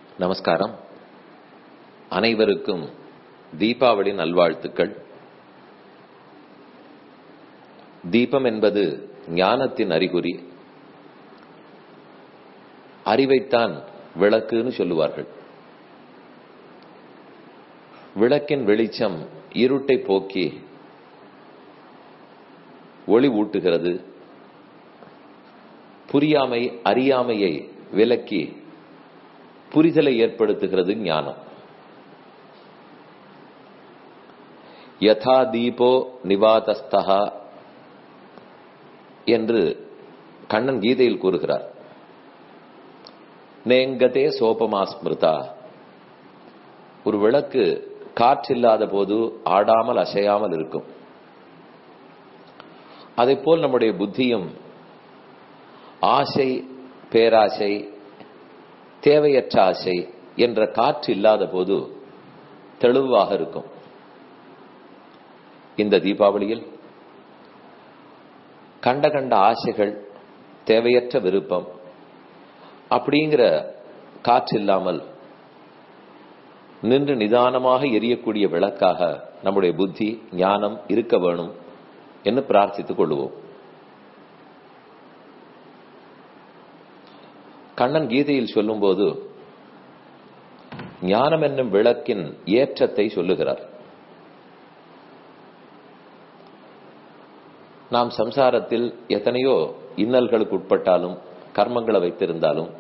நமஸ்காரம் அனைவருக்கும் தீபாவளி நல்வாழ்த்துக்கள் தீபம் என்பது ஞானத்தின் அறிகுறி அறிவைத்தான் விளக்குன்னு சொல்லுவார்கள் விளக்கின் வெளிச்சம் இருட்டை போக்கி ஒளி ஊட்டுகிறது புரியாமை அறியாமையை விலக்கி புரிதலை ஏற்படுத்துகிறது ஞானம் யதா தீபோ நிவாதஸ்தா என்று கண்ணன் கீதையில் கூறுகிறார் நேங்கதே சோபமா ஸ்மிருதா ஒரு விளக்கு காற்றில்லாத போது ஆடாமல் அசையாமல் இருக்கும் அதை போல் நம்முடைய புத்தியும் ஆசை பேராசை தேவையற்ற ஆசை என்ற காற்று இல்லாத போது தெளிவாக இருக்கும் இந்த தீபாவளியில் கண்ட கண்ட ஆசைகள் தேவையற்ற விருப்பம் அப்படிங்கிற காற்று இல்லாமல் நின்று நிதானமாக எரியக்கூடிய விளக்காக நம்முடைய புத்தி ஞானம் இருக்க வேணும் என்று பிரார்த்தித்துக் கொள்வோம் கண்ணன் கீதையில் சொல்லும்போது ஞானம் என்னும் விளக்கின் ஏற்றத்தை சொல்லுகிறார் நாம் சம்சாரத்தில் எத்தனையோ இன்னல்களுக்கு உட்பட்டாலும் கர்மங்களை வைத்திருந்தாலும்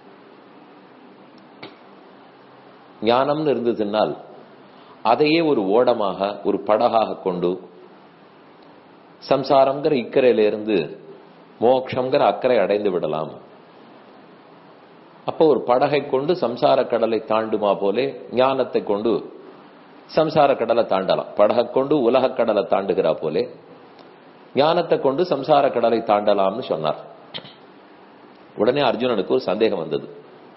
ஞானம்னு இருந்ததுனால் அதையே ஒரு ஓடமாக ஒரு படகாக கொண்டு சம்சாரம்ங்கிற இக்கரையிலிருந்து மோக்ஷங்கிற அக்கறை அடைந்து விடலாம் அப்போ ஒரு படகை கொண்டு சம்சார கடலை தாண்டுமா போலே ஞானத்தை கொண்டு சம்சார கடலை தாண்டலாம் படகை கொண்டு உலக கடலை தாண்டுகிறா போலே ஞானத்தை கொண்டு சம்சார கடலை தாண்டலாம்னு சொன்னார் உடனே அர்ஜுனனுக்கு ஒரு சந்தேகம் வந்தது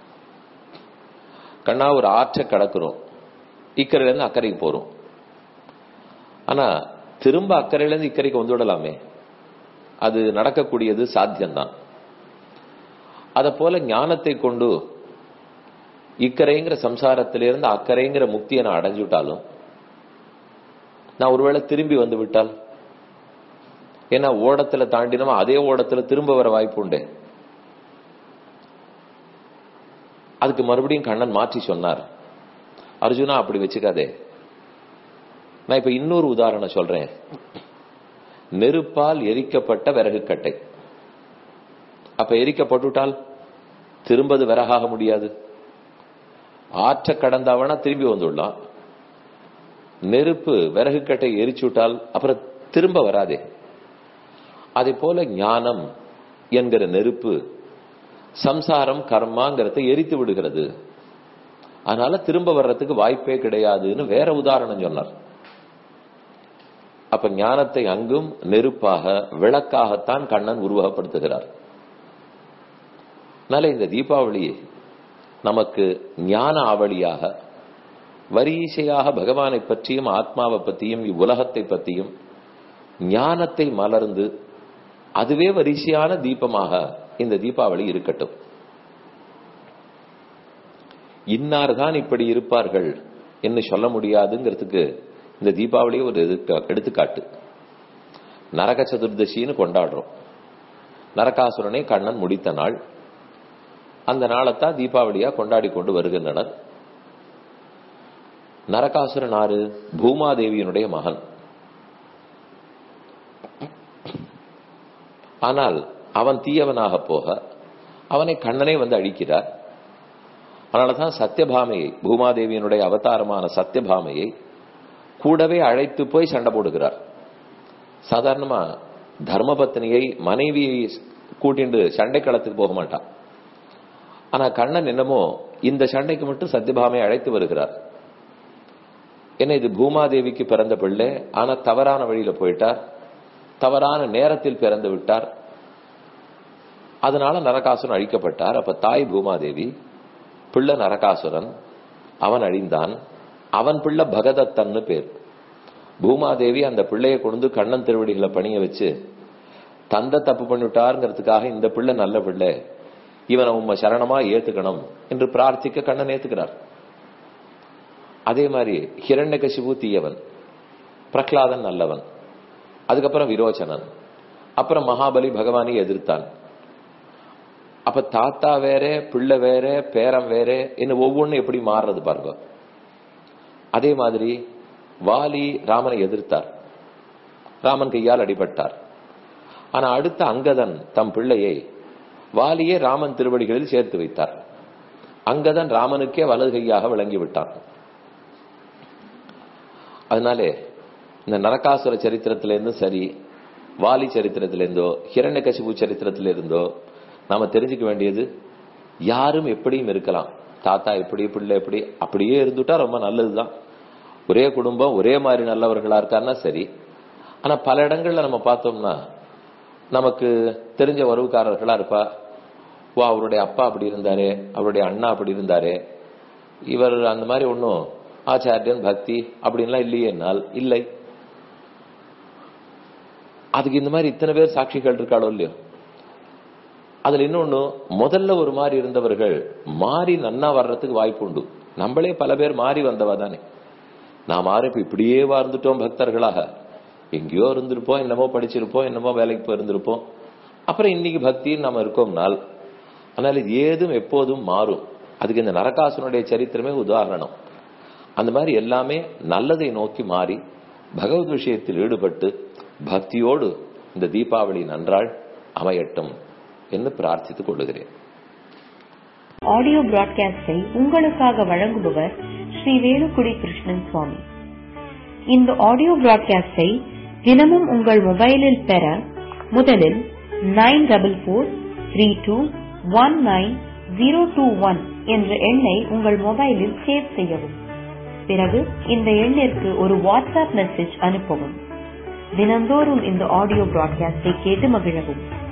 கண்ணா ஒரு ஆற்றை கடக்கிறோம் இக்கரையில இருந்து அக்கறைக்கு போறோம் ஆனா திரும்ப அக்கறையில இருந்து இக்கரைக்கு வந்து விடலாமே அது நடக்கக்கூடியது சாத்தியம்தான் அத போல ஞானத்தை கொண்டு இக்கரைங்கிற சம்சாரத்திலிருந்து அக்கறைங்கிற முக்தியை நான் அடைஞ்சுட்டாலும் நான் ஒருவேளை திரும்பி வந்து விட்டால் ஏன்னா ஓடத்துல தாண்டினோமா அதே ஓடத்துல திரும்ப வர வாய்ப்பு உண்டு அதுக்கு மறுபடியும் கண்ணன் மாற்றி சொன்னார் அர்ஜுனா அப்படி வச்சுக்காதே நான் இப்ப இன்னொரு உதாரணம் சொல்றேன் நெருப்பால் எரிக்கப்பட்ட விறகு கட்டை அப்ப எரிக்கப்பட்டுட்டால் திரும்பது விறகாக முடியாது ஆற்ற கடந்தவனா திரும்பி வந்துடலாம் நெருப்பு விறகு கட்டை எரிச்சுட்டால் அப்புறம் திரும்ப வராதே அதே போல ஞானம் என்கிற நெருப்பு சம்சாரம் கர்மாங்கிறத எரித்து விடுகிறது அதனால திரும்ப வர்றதுக்கு வாய்ப்பே கிடையாதுன்னு வேற உதாரணம் சொன்னார் அப்ப ஞானத்தை அங்கும் நெருப்பாக விளக்காகத்தான் கண்ணன் உருவகப்படுத்துகிறார் அதனால இந்த தீபாவளி நமக்கு ஞான ஆவலியாக வரிசையாக பகவானை பற்றியும் ஆத்மாவை பற்றியும் இவ்வுலகத்தை பற்றியும் ஞானத்தை மலர்ந்து அதுவே வரிசையான தீபமாக இந்த தீபாவளி இருக்கட்டும் இன்னார் தான் இப்படி இருப்பார்கள் என்று சொல்ல முடியாதுங்கிறதுக்கு இந்த தீபாவளி ஒரு எடுத்துக்காட்டு நரக சதுர்தசின்னு கொண்டாடுறோம் நரகாசுரனை கண்ணன் முடித்த நாள் அந்த நாளைத்தான் தீபாவளியா கொண்டாடி கொண்டு வருகின்றனர் நரகாசுரன் ஆறு பூமாதேவியினுடைய மகன் ஆனால் அவன் தீயவனாக போக அவனை கண்ணனே வந்து அழிக்கிறார் அதனாலதான் சத்தியபாமையை பூமாதேவியினுடைய அவதாரமான சத்தியபாமையை கூடவே அழைத்து போய் சண்டை போடுகிறார் சாதாரணமா தர்மபத்னியை மனைவியை கூட்டிண்டு சண்டை களத்துக்கு போக மாட்டான் ஆனா கண்ணன் என்னமோ இந்த சண்டைக்கு மட்டும் சத்தியபாமையை அழைத்து வருகிறார் என்ன இது பூமாதேவிக்கு பிறந்த பிள்ளை ஆனா தவறான வழியில போயிட்டார் தவறான நேரத்தில் பிறந்து விட்டார் அதனால நரகாசுரன் அழிக்கப்பட்டார் அப்ப தாய் பூமாதேவி பிள்ளை நரகாசுரன் அவன் அழிந்தான் அவன் பிள்ளை பகதத்தன்னு பேர் பூமாதேவி அந்த பிள்ளையை கொண்டு கண்ணன் திருவடிகளை பணிய வச்சு தந்தை தப்பு பண்ணிவிட்டாருங்கிறதுக்காக இந்த பிள்ளை நல்ல பிள்ளை இவனை உண்மை சரணமா ஏத்துக்கணும் என்று பிரார்த்திக்க கண்ணன் ஏத்துக்கிறார் அதே மாதிரி ஹிரண்யகசிபு தீயவன் பிரகலாதன் நல்லவன் அதுக்கப்புறம் விரோச்சனன் அப்புறம் மகாபலி பகவானை எதிர்த்தான் அப்ப தாத்தா வேற பிள்ளை வேற பேரம் வேற இன்னும் ஒவ்வொன்றும் எப்படி மாறுறது பாருங்க அதே மாதிரி வாலி ராமனை எதிர்த்தார் ராமன் கையால் அடிபட்டார் ஆனா அடுத்த அங்கதன் தம் பிள்ளையை வாலியே ராமன் திருவடிகளில் சேர்த்து வைத்தார் அங்கதன் ராமனுக்கே வலது கையாக விளங்கி விட்டான் அதனாலே இந்த நரகாசுர சரித்திரத்திலிருந்து சரி வாலி சரித்திரத்திலிருந்தோ ஹிரண்ய கசிபு சரித்திரத்திலிருந்தோ நாம தெரிஞ்சுக்க வேண்டியது யாரும் எப்படியும் இருக்கலாம் தாத்தா எப்படி பிள்ளை எப்படி அப்படியே இருந்துட்டா ரொம்ப நல்லதுதான் ஒரே குடும்பம் ஒரே மாதிரி நல்லவர்களா இருக்காருன்னா சரி ஆனா பல இடங்கள்ல நம்ம பார்த்தோம்னா நமக்கு தெரிஞ்ச உறவுக்காரர்களா இருப்பா ஓ அவருடைய அப்பா அப்படி இருந்தாரு அவருடைய அண்ணா அப்படி இருந்தாரு இவர் அந்த மாதிரி ஒன்றும் ஆச்சாரியன் பக்தி அப்படின்லாம் இல்லையேனால் இல்லை அதுக்கு இந்த மாதிரி இத்தனை பேர் சாட்சிகள் இருக்காளோ இல்லையோ அதுல இன்னொன்னு முதல்ல ஒரு மாதிரி இருந்தவர்கள் மாறி நன்னா வர்றதுக்கு வாய்ப்பு உண்டு நம்மளே பல பேர் மாறி வந்தவா தானே நான் மாறி இப்ப இப்படியே வாழ்ந்துட்டோம் பக்தர்களாக எங்கேயோ இருந்திருப்போம் என்னமோ படிச்சிருப்போம் என்னமோ வேலைக்கு போயிருந்திருப்போம் அப்புறம் இன்னைக்கு பக்தின்னு நம்ம இருக்கோம்னால் அதனால ஏதும் எப்போதும் மாறும் அதுக்கு இந்த நரகாசுனுடைய சரித்திரமே உதாரணம் அந்த மாதிரி எல்லாமே நல்லதை நோக்கி மாறி பகவத் விஷயத்தில் ஈடுபட்டு பக்தியோடு இந்த தீபாவளி நன்றாள் அமையட்டும் என்று பிரார்த்தித்துக் கொள்ளுகிறேன் ஆடியோ பிராட்காஸ்டை உங்களுக்காக வழங்குபவர் ஸ்ரீ வேலுக்குடி கிருஷ்ணன் சுவாமி இந்த ஆடியோ பிராட்காஸ்டை தினமும் உங்கள் மொபைலில் பெற முதலில் nine double four three two one nine zero two one என்ற எண்ணை உங்கள் மொபைலில் சேவ் செய்யவும் பிறகு இந்த எண்ணிற்கு ஒரு வாட்ஸ்அப் மெசேஜ் அனுப்பவும் தினந்தோறும் இந்த ஆடியோ பிராட்காஸ்டை கேட்டு மகிழவும்